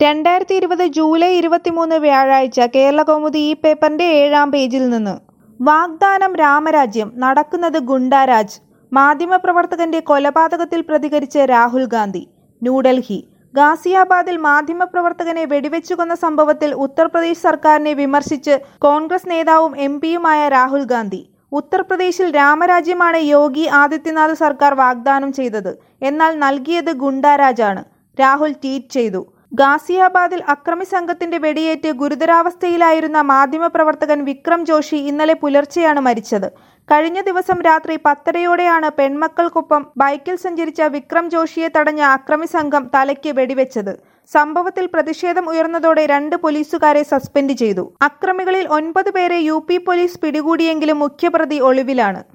രണ്ടായിരത്തി ഇരുപത് ജൂലൈ ഇരുപത്തിമൂന്ന് വ്യാഴാഴ്ച കേരളകൗമുദി ഈ പേപ്പറിന്റെ ഏഴാം പേജിൽ നിന്ന് വാഗ്ദാനം രാമരാജ്യം നടക്കുന്നത് ഗുണ്ടാരാജ് മാധ്യമപ്രവർത്തകന്റെ കൊലപാതകത്തിൽ പ്രതികരിച്ച് രാഹുൽ ഗാന്ധി ന്യൂഡൽഹി ഗാസിയാബാദിൽ മാധ്യമപ്രവർത്തകനെ വെടിവെച്ചു കൊന്ന സംഭവത്തിൽ ഉത്തർപ്രദേശ് സർക്കാരിനെ വിമർശിച്ച് കോൺഗ്രസ് നേതാവും എം പിയുമായ രാഹുൽ ഗാന്ധി ഉത്തർപ്രദേശിൽ രാമരാജ്യമാണ് യോഗി ആദിത്യനാഥ് സർക്കാർ വാഗ്ദാനം ചെയ്തത് എന്നാൽ നൽകിയത് ഗുണ്ടാരാജാണ് രാഹുൽ ട്വീറ്റ് ചെയ്തു ഗാസിയാബാദിൽ അക്രമി സംഘത്തിന്റെ വെടിയേറ്റ് ഗുരുതരാവസ്ഥയിലായിരുന്ന മാധ്യമപ്രവർത്തകൻ വിക്രം ജോഷി ഇന്നലെ പുലർച്ചെയാണ് മരിച്ചത് കഴിഞ്ഞ ദിവസം രാത്രി പത്തരയോടെയാണ് പെൺമക്കൾക്കൊപ്പം ബൈക്കിൽ സഞ്ചരിച്ച വിക്രം ജോഷിയെ തടഞ്ഞ അക്രമി സംഘം തലയ്ക്ക് വെടിവെച്ചത് സംഭവത്തിൽ പ്രതിഷേധം ഉയർന്നതോടെ രണ്ട് പോലീസുകാരെ സസ്പെൻഡ് ചെയ്തു അക്രമികളിൽ ഒൻപത് പേരെ യു പോലീസ് പിടികൂടിയെങ്കിലും മുഖ്യപ്രതി ഒളിവിലാണ്